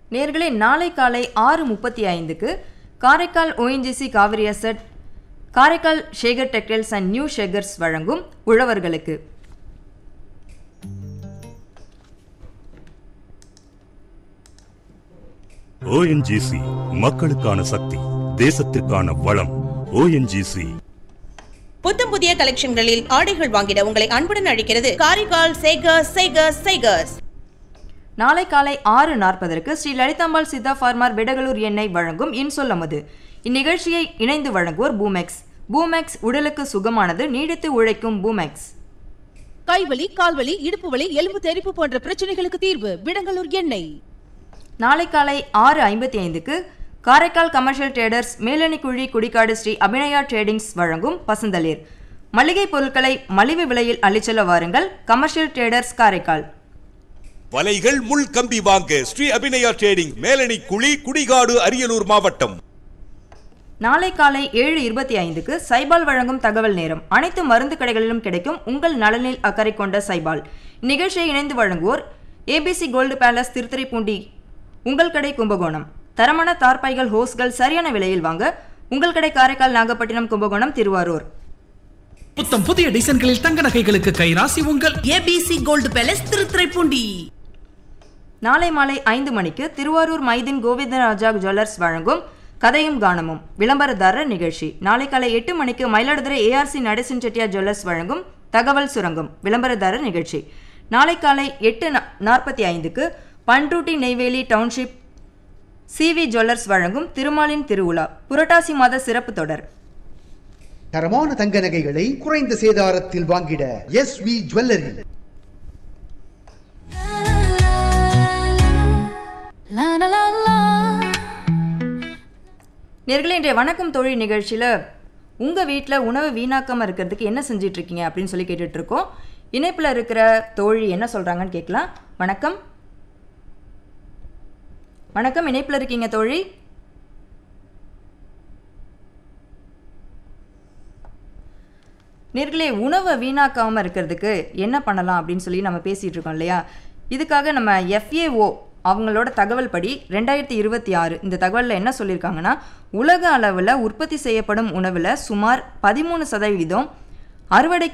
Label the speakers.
Speaker 1: நேர்களே நாளை காலை ஆறு முப்பத்தி ஐந்துக்கு Karaikal ONGC Cauvery asset Karaikal Shekar textiles and new Shekars வழங்கும் உழவர்களுக்கு
Speaker 2: ஓஎன்ஜிசி மக்களுக்கான சக்தி தேசத்திற்கான வளம் ஓஎன்ஜிசி
Speaker 3: புத்தம் புதிய கலெக்ஷன்களில் ஆடைகள் வாங்கிட உங்களை அன்புடன் அழைக்கிறது காரைக்கால் சேகர்ஸ் சேகர்ஸ் சேகர்ஸ்
Speaker 1: நாளை காலை ஆறு நாற்பதற்கு ஸ்ரீ லலிதாம்பாள் சித்தா ஃபார்மர் விடகலூர் எண்ணெய் வழங்கும் இன்சொல்லமது இந்நிகழ்ச்சியை இணைந்து வழங்குவோர் பூமெக்ஸ் பூமெக்ஸ் உடலுக்கு சுகமானது நீடித்து உழைக்கும் பூமெக்ஸ்
Speaker 4: கைவலி கால்வலி இடுப்பு வலி எலும்பு தெறிப்பு போன்ற பிரச்சனைகளுக்கு தீர்வு விடங்கலூர் எண்ணெய்
Speaker 1: நாளை காலை ஆறு ஐம்பத்தி ஐந்துக்கு Karaikal commercial traders Melanikuzhi Kudikadu Sri Abhinaya tradings வழங்கும் பசுந்தளிர் மளிகை பொருட்களை மலிவு விலையில் அள்ளிச்செல்ல வாருங்கள் கமர்ஷியல் ட்ரேடர்ஸ் காரைக்கால்
Speaker 5: வலைகள் முள் கம்பி வாங்க ஸ்ரீ அபிநயா ட்ரேடிங் மேலணி குழி குடிகாடு அரியலூர் மாவட்டம்
Speaker 1: நாளை காலை ஏழு இருபத்தி ஐந்துக்கு சைபால் வழங்கும் தகவல் நேரம் அனைத்து மருந்து கடைகளிலும் கிடைக்கும் உங்கள் நலனில் அக்கறை கொண்ட சைபால் நிகழ்ச்சியை இணைந்து வழங்குவோர் ஏபிசி கோல்டு பேலஸ் திருத்துறைப்பூண்டி உங்கள் கடை கும்பகோணம் தரமான தார்பாய்கள் ஹோஸ்கள் சரியான விலையில் வாங்க உங்கள் கடை காரைக்கால் நாகப்பட்டினம் கும்பகோணம் திருவாரூர்
Speaker 6: புத்தம் புதிய டிசைன்களில் தங்க நகைகளுக்கு கைராசி உங்கள்
Speaker 4: ஏபிசி கோல்டு பேலஸ் திருத்துறைப்பூண்டி
Speaker 1: நாளை மாலை ஐந்து மணிக்கு திருவாரூர் மைதின் கோவிந்தராஜா ஜுவல்லர்ஸ் வழங்கும் கதையும் கானமும் விளம்பரதாரர் நிகழ்ச்சி நாளை காலை எட்டு மணிக்கு மயிலாடுதுறை ஏஆர்சி நடேசன் செட்டியார் ஜுவல்லர்ஸ் வழங்கும் தகவல் சுரங்கம் விளம்பரதாரர் நிகழ்ச்சி நாளை காலை எட்டு நா- நாற்பத்தி ஐந்துக்கு Panruti Neyveli township CV jewellers வழங்கும் திருமாலின் திருவிழா புரட்டாசி மாத சிறப்பு தொடர்
Speaker 7: தரமான தங்க நகைகளை குறைந்த சேதாரத்தில் வாங்கிட எஸ் வி ஜுவல்லரி
Speaker 1: நேர்களே இன்றைய வணக்கம் தொழில் நிகழ்ச்சியில் உங்கள் வீட்டில் உணவு வீணாக்காமல் இருக்கிறதுக்கு என்ன செஞ்சிட்டு இருக்கீங்க அப்படின்னு சொல்லி கேட்டுட்டு இருக்கோம் இணைப்பில் இருக்கிற தோழி என்ன சொல்கிறாங்கன்னு கேட்கலாம் வணக்கம் வணக்கம் இணைப்பில் இருக்கீங்க தோழி நேர்களே உணவை வீணாக்காமல் இருக்கிறதுக்கு என்ன பண்ணலாம் அப்படின்னு சொல்லி நம்ம பேசிகிட்டு இருக்கோம் இல்லையா இதுக்காக நம்ம எஃப்ஏஓ அவங்களோட தகவல் படி ரெண்டாயிரத்தி இருபத்தி ஆறு இந்த தகவலில் என்ன சொல்லியிருக்காங்கன்னா உலக அளவில் உற்பத்தி செய்யப்படும் உணவில் சுமார் பதிமூணு சதவீதம் அறுவடைக்கு